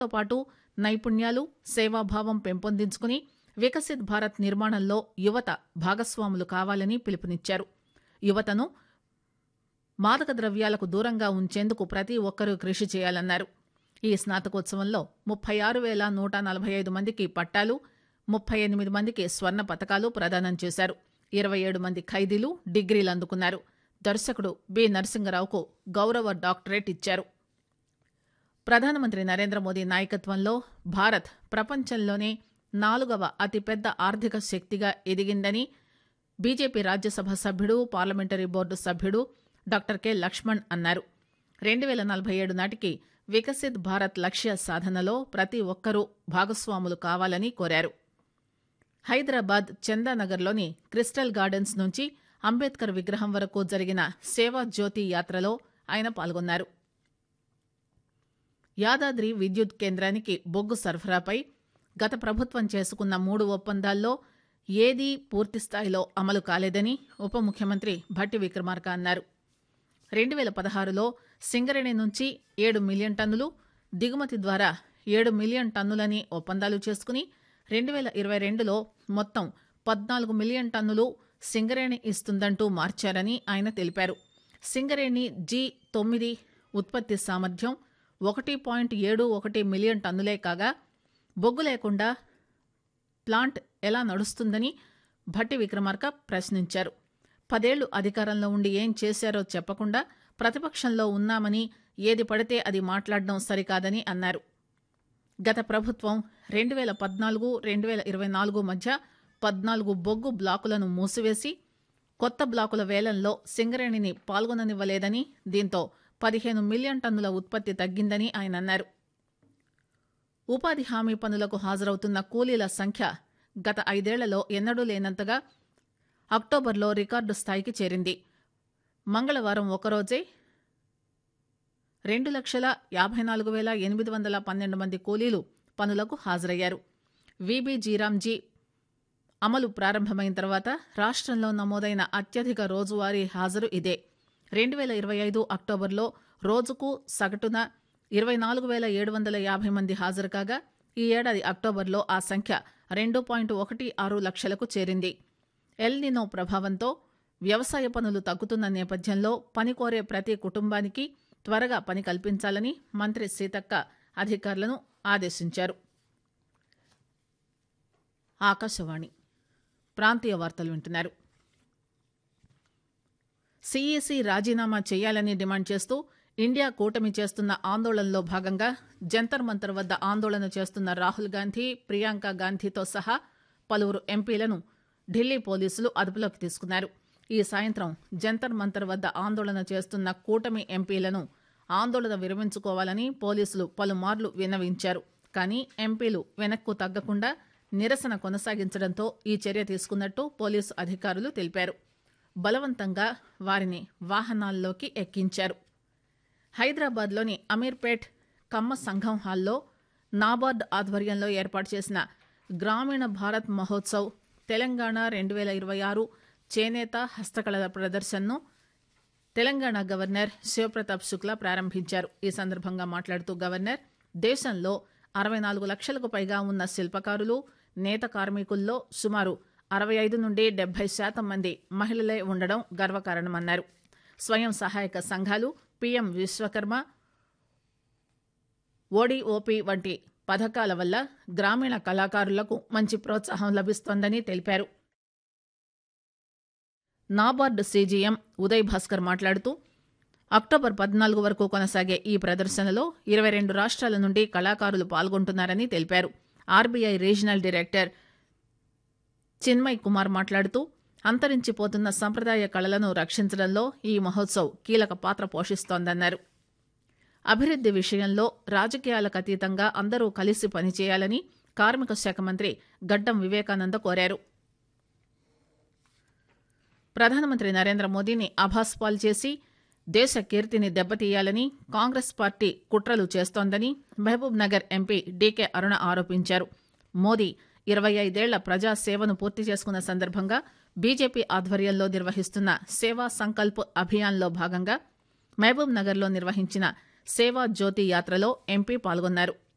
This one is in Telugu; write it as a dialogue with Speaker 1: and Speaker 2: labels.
Speaker 1: తో పాటు నైపుణ్యాలు సేవాభావం పెంపొందించుకుని వికసిత్ భారత్ నిర్మాణంలో యువత భాగస్వాములు కావాలని పిలుపునిచ్చారు యువతను మాదక ద్రవ్యాలకు దూరంగా ఉంచేందుకు ప్రతి ఒక్కరూ కృషి చేయాలన్నారు ఈ స్నాతకోత్సవంలో ముప్పై ఆరు వేల నూట నలభై ఐదు మందికి పట్టాలు ముప్పై ఎనిమిది మందికి స్వర్ణ పతకాలు ప్రదానం చేశారు ఇరవై ఏడు మంది ఖైదీలు డిగ్రీలు అందుకున్నారు దర్శకుడు బి నరసింగరావుకు గౌరవ డాక్టరేట్ ఇచ్చారు ప్రధానమంత్రి నరేంద్ర మోదీ నాయకత్వంలో భారత్ ప్రపంచంలోనే నాలుగవ అతిపెద్ద ఆర్థిక శక్తిగా ఎదిగిందని బీజేపీ రాజ్యసభ సభ్యుడు పార్లమెంటరీ బోర్డు సభ్యుడు డాక్టర్ కె లక్ష్మణ్ అన్నారు రెండు వేల నలభై ఏడు నాటికి వికసిత్ భారత్ లక్ష్య సాధనలో ప్రతి ఒక్కరూ భాగస్వాములు కావాలని కోరారు హైదరాబాద్ చందానగర్లోని క్రిస్టల్ గార్డెన్స్ నుంచి అంబేద్కర్ విగ్రహం వరకు జరిగిన సేవా జ్యోతి యాత్రలో ఆయన పాల్గొన్నారు యాదాద్రి విద్యుత్ కేంద్రానికి బొగ్గు సరఫరాపై గత ప్రభుత్వం చేసుకున్న మూడు ఒప్పందాల్లో ఏదీ పూర్తిస్థాయిలో అమలు కాలేదని ఉప ముఖ్యమంత్రి భట్టి విక్రమార్క అన్నారు రెండు వేల పదహారులో సింగరేణి నుంచి ఏడు మిలియన్ టన్నులు దిగుమతి ద్వారా ఏడు మిలియన్ టన్నులని ఒప్పందాలు చేసుకుని రెండు వేల ఇరవై రెండులో మొత్తం పద్నాలుగు మిలియన్ టన్నులు సింగరేణి ఇస్తుందంటూ మార్చారని ఆయన తెలిపారు సింగరేణి జీ తొమ్మిది ఉత్పత్తి సామర్థ్యం ఒకటి పాయింట్ ఏడు ఒకటి మిలియన్ టన్నులే కాగా బొగ్గు లేకుండా ప్లాంట్ ఎలా నడుస్తుందని భట్టి విక్రమార్క ప్రశ్నించారు పదేళ్లు అధికారంలో ఉండి ఏం చేశారో చెప్పకుండా ప్రతిపక్షంలో ఉన్నామని ఏది పడితే అది మాట్లాడడం సరికాదని అన్నారు గత ప్రభుత్వం రెండు వేల పద్నాలుగు రెండు వేల ఇరవై నాలుగు మధ్య పద్నాలుగు బొగ్గు బ్లాకులను మూసివేసి కొత్త బ్లాకుల వేలంలో సింగరేణిని పాల్గొననివ్వలేదని దీంతో పదిహేను మిలియన్ టన్నుల ఉత్పత్తి తగ్గిందని ఆయన అన్నారు ఉపాధి హామీ పనులకు హాజరవుతున్న కూలీల సంఖ్య గత ఐదేళ్లలో ఎన్నడూ లేనంతగా అక్టోబర్లో రికార్డు స్థాయికి చేరింది మంగళవారం ఒకరోజే రెండు లక్షల యాభై నాలుగు వేల ఎనిమిది వందల పన్నెండు మంది కూలీలు పనులకు హాజరయ్యారు విబి జీరాంజీ అమలు ప్రారంభమైన తర్వాత రాష్ట్రంలో నమోదైన అత్యధిక రోజువారీ హాజరు ఇదే రెండు వేల ఇరవై ఐదు అక్టోబర్లో రోజుకు సగటున ఇరవై నాలుగు వేల ఏడు వందల యాభై మంది హాజరు కాగా ఈ ఏడాది అక్టోబర్లో ఆ సంఖ్య రెండు పాయింట్ ఒకటి ఆరు లక్షలకు చేరింది ఎల్ నినో ప్రభావంతో వ్యవసాయ పనులు తగ్గుతున్న నేపథ్యంలో పని కోరే ప్రతి కుటుంబానికి త్వరగా పని కల్పించాలని మంత్రి సీతక్క అధికారులను ఆదేశించారు ఆకాశవాణి ప్రాంతీయ వార్తలు వింటున్నారు సీఈసీ రాజీనామా చేయాలని డిమాండ్ చేస్తూ ఇండియా కూటమి చేస్తున్న ఆందోళనలో భాగంగా జంతర్ మంతర్ వద్ద ఆందోళన చేస్తున్న రాహుల్ గాంధీ ప్రియాంక గాంధీతో సహా పలువురు ఎంపీలను ఢిల్లీ పోలీసులు అదుపులోకి తీసుకున్నారు ఈ సాయంత్రం జంతర్ మంతర్ వద్ద ఆందోళన చేస్తున్న కూటమి ఎంపీలను ఆందోళన విరమించుకోవాలని పోలీసులు పలుమార్లు విన్నవించారు కానీ ఎంపీలు వెనక్కు తగ్గకుండా నిరసన కొనసాగించడంతో ఈ చర్య తీసుకున్నట్టు పోలీసు అధికారులు తెలిపారు బలవంతంగా వారిని వాహనాల్లోకి ఎక్కించారు హైదరాబాద్లోని అమీర్పేట్ కమ్మ సంఘం హాల్లో నాబార్డ్ ఆధ్వర్యంలో ఏర్పాటు చేసిన గ్రామీణ భారత్ మహోత్సవ్ తెలంగాణ రెండు వేల ఇరవై ఆరు చేనేత హస్తకళల ప్రదర్శనను తెలంగాణ గవర్నర్ శివప్రతాప్ శుక్లా ప్రారంభించారు ఈ సందర్భంగా మాట్లాడుతూ గవర్నర్ దేశంలో అరవై నాలుగు లక్షలకు పైగా ఉన్న శిల్పకారులు నేత కార్మికుల్లో సుమారు అరవై ఐదు నుండి డెబ్బై శాతం మంది మహిళలే ఉండడం గర్వకారణమన్నారు స్వయం సహాయక సంఘాలు పీఎం విశ్వకర్మ ఓడిఓపి వంటి పథకాల వల్ల గ్రామీణ కళాకారులకు మంచి ప్రోత్సాహం లభిస్తోందని తెలిపారు నాబార్డు సీజీఎం ఉదయ్ భాస్కర్ మాట్లాడుతూ అక్టోబర్ పద్నాలుగు వరకు కొనసాగే ఈ ప్రదర్శనలో ఇరవై రెండు రాష్ట్రాల నుండి కళాకారులు పాల్గొంటున్నారని తెలిపారు RBI regional director Chinmay Kumar మాట్లాడుతూ అంతరించిపోతున్న సంప్రదాయ కళలను రక్షించడంలో ఈ మహోత్సవ్ కీలక పాత్ర పోషిస్తోందన్నారు అభివృద్ది విషయంలో రాజకీయాలకు అతీతంగా అందరూ కలిసి పనిచేయాలని కార్మిక శాఖ మంత్రి గడ్డం వివేకానంద కోరారు ప్రధానమంత్రి నరేంద్ర మోదీని అభాస్పాల్ చేసి దేశ కీర్తిని దెబ్బతీయాలని కాంగ్రెస్ పార్టీ కుట్రలు చేస్తోందని Mahabubnagar MP DK Aruna ఆరోపించారు మోదీ ఇరవై ఐదేళ్ల ప్రజా సేవను పూర్తి చేసుకున్న సందర్భంగా బీజేపీ ఆధ్వర్యంలో నిర్వహిస్తున్న సేవా సంకల్ప్ అభియాన్లో భాగంగా మహబూబ్ నగర్లో నిర్వహించిన సేవా జ్యోతి యాత్రలో ఎంపీ పాల్గొన్నారు